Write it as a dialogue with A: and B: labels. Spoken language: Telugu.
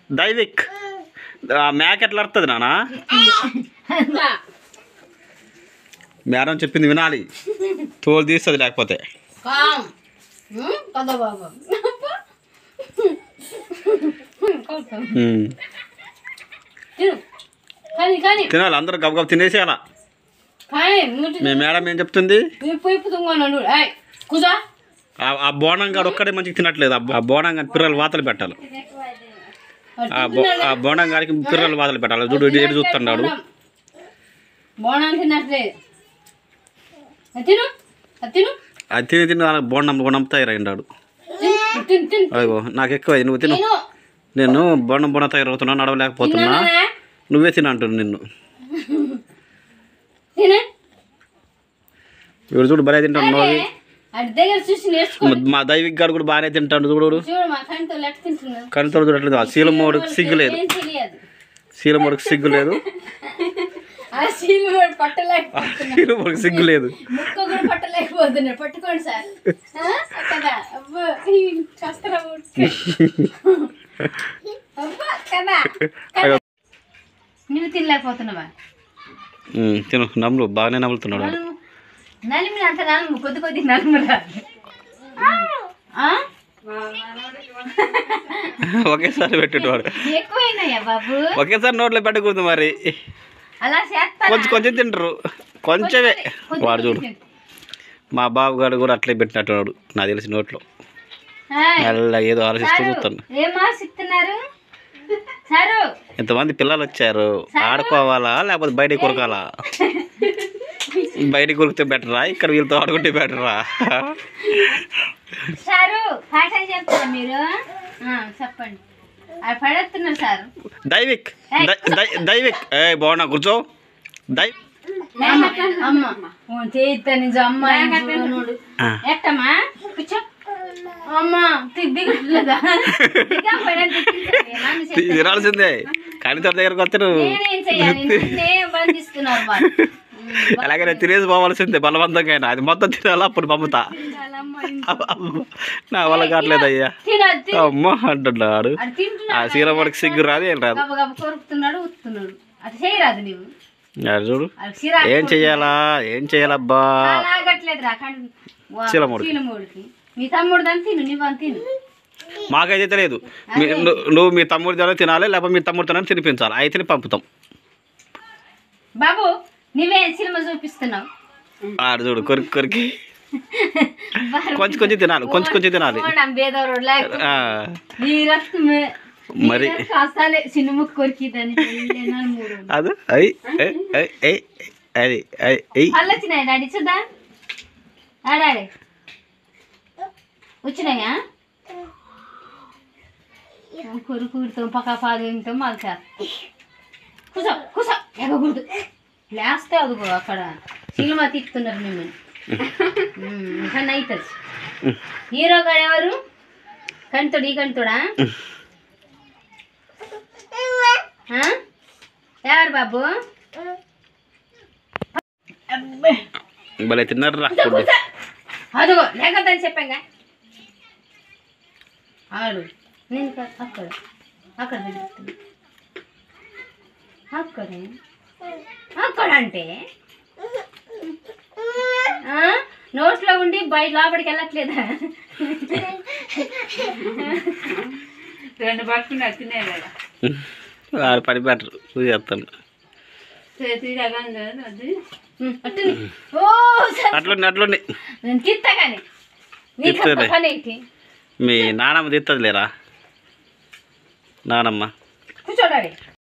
A: దైవిక్ ఆ మేక ఎట్లా అడుతుంది నాన్న మేడం చెప్పింది వినాలి తోలు తీస్తుంది లేకపోతే
B: కామ్ కదా బాబు
A: ఉమ్.
B: తిను కానీ కానీ
A: తినాలి అందరూ గబగబ తినేసేయాల
B: కానీ నూటి
A: మీ మేడం ఏం చెప్తుంది
B: ఇప్పు ఇప్పు తుంగన్నాడు ఏయ్ కూసా
A: ఆ- ఆ బోనం గాడు ఒక్కడే మంచిగా తినట్లేదు ఆ బో- ఆ బోనం గాని పిల్లలు వాతలు పెట్టాలి ఆ బో ఆ బోనం గారికి పిల్లలు వాతలు పెట్టాలి చూడు ఇటు ఇటు చూస్తున్నాడు
B: బోనాలు తిన్నట్లేదు అది తిను అది తిను
A: అది తిని తిని వాళ్ళకి బోనం బోనం తయారైండాడు
B: తిను తిను తిను
A: అయ్యో నాకు ఎక్కువ నువ్వు తిను
B: తిను
A: నేను బోనం బోనం తయారవుతున్నా నడవలేకపోతున్నా
B: తిన్నానా?
A: నువ్వే తిన అంటున్నా నిన్ను
B: తినే
A: ఇప్పుడు చూడు భలే తింటాడు నోవి
B: అడి దగ్గర చూసి నేర్చుకో
A: మా దైవిక్ గారు కూడా బాగానే తింటాడు చూడు
B: చూడు మా కంటితో లెక్క తింటున్నాడు
A: కనుతో చూడట్లేదు ఆ శీలమోడికి సిగ్గు లేదు
B: ఏం తెలియదు
A: శీలమోడికి సిగ్గు లేదు
B: ఆ సీలు కూడా పట్టలేకపోతున్నాడు
A: శీలమోడికి సిగ్గు లేదు
B: ముక్క కూడా పట్టలేకపోతున్నాడు పట్టుకోండి సార్ ఆ? కదా అబ్బో ఈ చస్తరా ఊరికే. అబ్బా కదా
A: అయ్యో.
B: నువ్వు తినలేకపోతున్నావా
A: ఉమ్, తిను నమ్ములు బాగానే నమ్ములుతున్నాడు వాడు.
B: నలుము నలిమి అంత నలుము కొద్ది కొద్ది నలుము రాదు ఆ?
A: ఒకేసారి పెట్టేటవాడు
B: ఎక్కువైనాయా బాబు
A: ఒకేసారి నోట్లో పెట్టకూడదు మరి
B: అలా చేస్తా
A: కొంచెం కొంచెం తింటారు కొంచెమే వాడు చూడు మా బాబు గారు కూడా అట్లే పెట్టినట్టున్నాడు నాకు తెలిసి నోట్లో మెల్ల ఏదో ఆలోచిస్తూ చూస్తాను
B: ఏం ఆశిస్తున్నారు సారు
A: ఎంతమంది పిల్లలు వచ్చారు ఆడుకోవాలా లేకపోతే బయటికి కొరకాలా బయటికి కొరికితే బెటరా ఇక్కడ వీళ్ళతో ఆడుకుంటే బెటరా
B: సారు పాఠం చెప్తారా మీరు ఆ, చెప్పండి అది పడేస్తున్నారు సారు
A: దైవిక్ దై- దై- దైవిక్ ఏ బాగున్నా కూర్చో దై
B: అమ్మ చేయిత నిజ అమ్మ చూడనోడు.
A: ఆ.
B: ఎట్టమ్మా కూర్చో అమ్మ దిగుతుందా
A: తి- తినాల్సిందే కణిత దగ్గరకు వస్తే నువ్వు
B: నేనేం చెయ్యాలి నన్నే బంధిస్తున్నారు వాళ్ళు
A: అలాగే నేను తినేసి పోవాల్సిందే బలవంతంగా అయినా అది మొత్తం తినాలా అప్పుడు పంపుతా నా వల్ల కావట్లేదు అయ్యా
B: తినద్దు
A: అమ్మ అంటున్నాడు
B: అది
A: ఆ
B: తింటున్నాడు
A: సీరమ్మడికి సిగ్గు రాదు ఏం రాదు
B: గబ గబ కొరుకుతున్నాడు ఉత్తున్నాడు అది చేయరాదు నీవు
A: అది చూడు
B: అది సిరా
A: ఏం చెయ్యాలా ఏం చెయ్యాలబ్బా
B: అలాగట్లేదు రా కానీ వా-
A: చీలముడికి.
B: చీలముడికి మీ తమ్ముడు దాన్ని తిను నువ్వు అని తిను
A: మాకైతే తెలియదు మీ- ను- నువ్వు మీ తమ్ముడి తన తినాలి లేకపోతే మీ తమ్ముడి తన తినిపించాలి అయితేనే పంపుతాం
B: బాబు నువ్వే సినిమా చూపిస్తున్నావు
A: ఆడు చూడు కొరికి కొరికి కొంచెం కొంచెం తినాలి కొంచెం కొంచెం తినాలి
B: బేదవరోడు లేకపోతే
A: ఆ,
B: నీ రక్తమే
A: మరి
B: కాస్తాలే సినిమా కొరికిదని మూడు
A: అది అయ్ అయ్, అయ్, అయ్, అది అయ్, అయ్.
B: పళ్ళు వచ్చినాయి డాడీ చూద్దా ఆడాడే వచ్చినాయా కొరుకుతాం పక్క పాదేంతో మాకు చేస్తాం కూసో కూసో ఎగకూడదు లేస్తే అదుగో అక్కడ సినిమా తీస్తున్నారు మిమ్మల్ని ఉమ్, ఇంకా అవుతుంది హీరో గారు ఎవరు కంటుడు ఈ కంటుడా ఆ? ఎవరు బాబు అబ్బే.
A: భలే తిన్నారు రా ఫుడ్
B: అదిగో లేకద్దని చెప్పాగా ఆడు నేను కాదు, అక్కడ అక్కడ తిరుగుతున్నా. అక్కడే అక్కడ అంటే ఆ? నోట్లో ఉండి బయట లోపలికి వెళ్ళట్లేదా
C: రెండు పట్టుకుని తినే కదా
A: వాడు పని పెట్టరు నువ్వు చేస్తాను
C: అది
B: ఉమ్, అట్టుని. ఓ సరే.
A: అట్లుండి అట్లుండి
B: నేను తిత్తా కానీ నీకు అంత
A: తిత్తలే.
B: పని ఏంటి
A: మీ నానమ్మ తిత్తది లేరా నానమ్మ
B: కూర్చోడాడి